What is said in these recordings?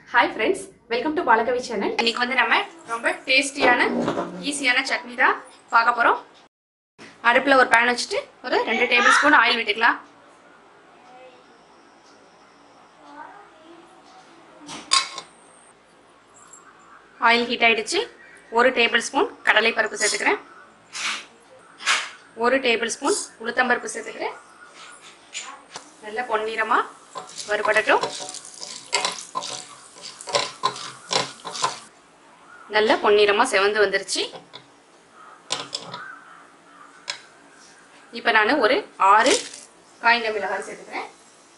hi friends welcome to Balakavi channel இன்னைக்கு வந்து நம்ம ரொம்ப டேஸ்டியான ஈஸியான சட்னி தான் பார்க்க போகிறோம் அடுப்பில் ஒரு பேன் வச்சுட்டு ஒரு ரெண்டு டேபிள் ஸ்பூன் ஆயில் விட்டுக்கலாம் ஆயில் ஹீட் ஆயிடுச்சு ஒரு டேபிள் ஸ்பூன் கடலை பருப்பு சேர்த்துக்கிறேன் ஒரு டேபிள் ஸ்பூன் உளுத்தம்பருப்பு சேர்த்துக்கிறேன் நல்ல பொன்னிறமாக வறுபடட்டும் நல்ல பொன்னிறமாக செவந்து வந்துருச்சு இப்போ நான் ஒரு ஆறு காய்ந்த மிளகாய் சேர்த்துக்கிறேன்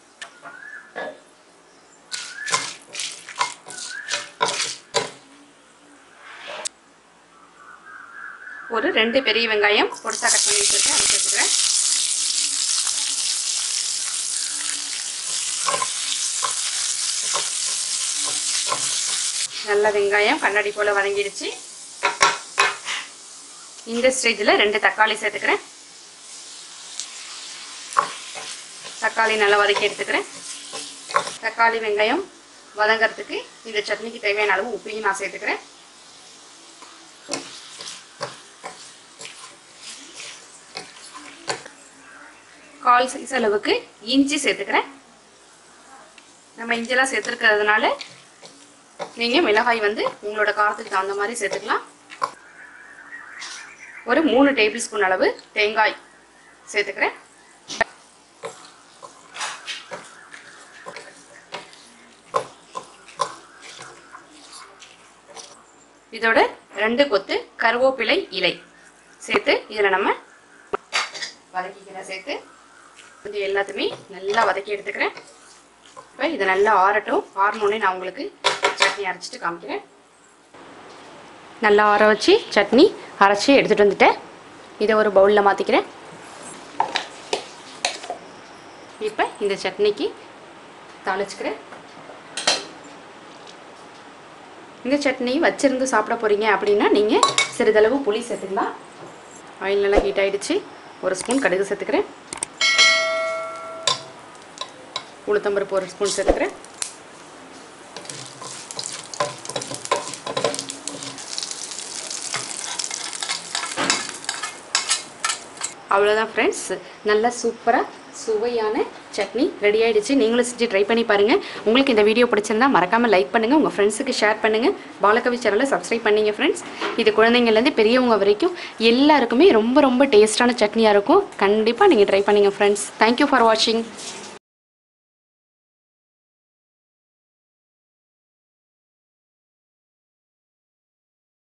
ஒரு ரெண்டு பெரிய வெங்காயம் பொடிசா கட் பண்ணி வச்சுருக்கேன் அதை சேர்த்துக்கிறேன் நல்ல வெங்காயம் கண்ணாடி போல் வதங்கிடுச்சு இந்த ஸ்டேஜில் ரெண்டு தக்காளி சேர்த்துக்கிறேன் தக்காளி நல்லா வதக்கி எடுத்துக்கிறேன் தக்காளி வெங்காயம் வதங்கிறதுக்கு இந்த சட்னிக்கு தேவையான அளவு உப்பையும் நான் சேர்த்துக்கிறேன் கால் சைஸ் அளவுக்கு இஞ்சி சேர்த்துக்கிறேன் நம்ம இஞ்சிலாம் சேர்த்துருக்கிறதுனால நீங்கள் மிளகாய் வந்து உங்களோட காரத்துக்கு தகுந்த மாதிரி சேர்த்துக்கலாம் ஒரு மூணு டேபிள் ஸ்பூன் அளவு தேங்காய் சேர்த்துக்கிறேன் இதோட ரெண்டு கொத்து கருவேப்பிலை இலை சேர்த்து இதில் நம்ம வதக்கிக்கிறேன் சேர்த்து இது எல்லாத்தையுமே நல்லா வதக்கி எடுத்துக்கிறேன் இப்போ இதை நல்லா ஆறட்டும் ஆறணுன்னே நான் உங்களுக்கு சட்னி அரைச்சிட்டு காமிக்கிறேன் நல்லா ஆற வச்சு சட்னி அரைச்சி எடுத்துகிட்டு வந்துட்டேன் இதை ஒரு பவுலில் மாற்றிக்கிறேன் இப்போ இந்த சட்னிக்கு தாளிச்சுக்கிறேன் இந்த சட்னி வச்சிருந்து சாப்பிட போகிறீங்க அப்படின்னா நீங்கள் சிறிதளவு புளி சேர்த்துக்கலாம் ஆயில் நல்லா ஹீட் ஆகிடுச்சு ஒரு ஸ்பூன் கடுகு சேர்த்துக்கிறேன் உளுத்தம்பருப்பு ஒரு ஸ்பூன் சேர்த்துக்கிறேன் அவ்வளோதான் ஃப்ரெண்ட்ஸ் நல்லா சூப்பராக சுவையான சட்னி ரெடி ஆகிடுச்சு நீங்களும் செஞ்சு ட்ரை பண்ணி பாருங்கள் உங்களுக்கு இந்த வீடியோ பிடிச்சிருந்தா மறக்காமல் லைக் பண்ணுங்கள் உங்கள் ஃப்ரெண்ட்ஸுக்கு ஷேர் பண்ணுங்கள் பாலகவி சேனலை சப்ஸ்கிரைப் பண்ணிங்க ஃப்ரெண்ட்ஸ் இது குழந்தைங்கள்லேருந்து பெரியவங்க வரைக்கும் எல்லாருக்குமே ரொம்ப ரொம்ப டேஸ்ட்டான சட்னியாக இருக்கும் கண்டிப்பாக நீங்கள் ட்ரை பண்ணுங்கள் ஃப்ரெண்ட்ஸ் தேங்க்யூ ஃபார் வாட்சிங்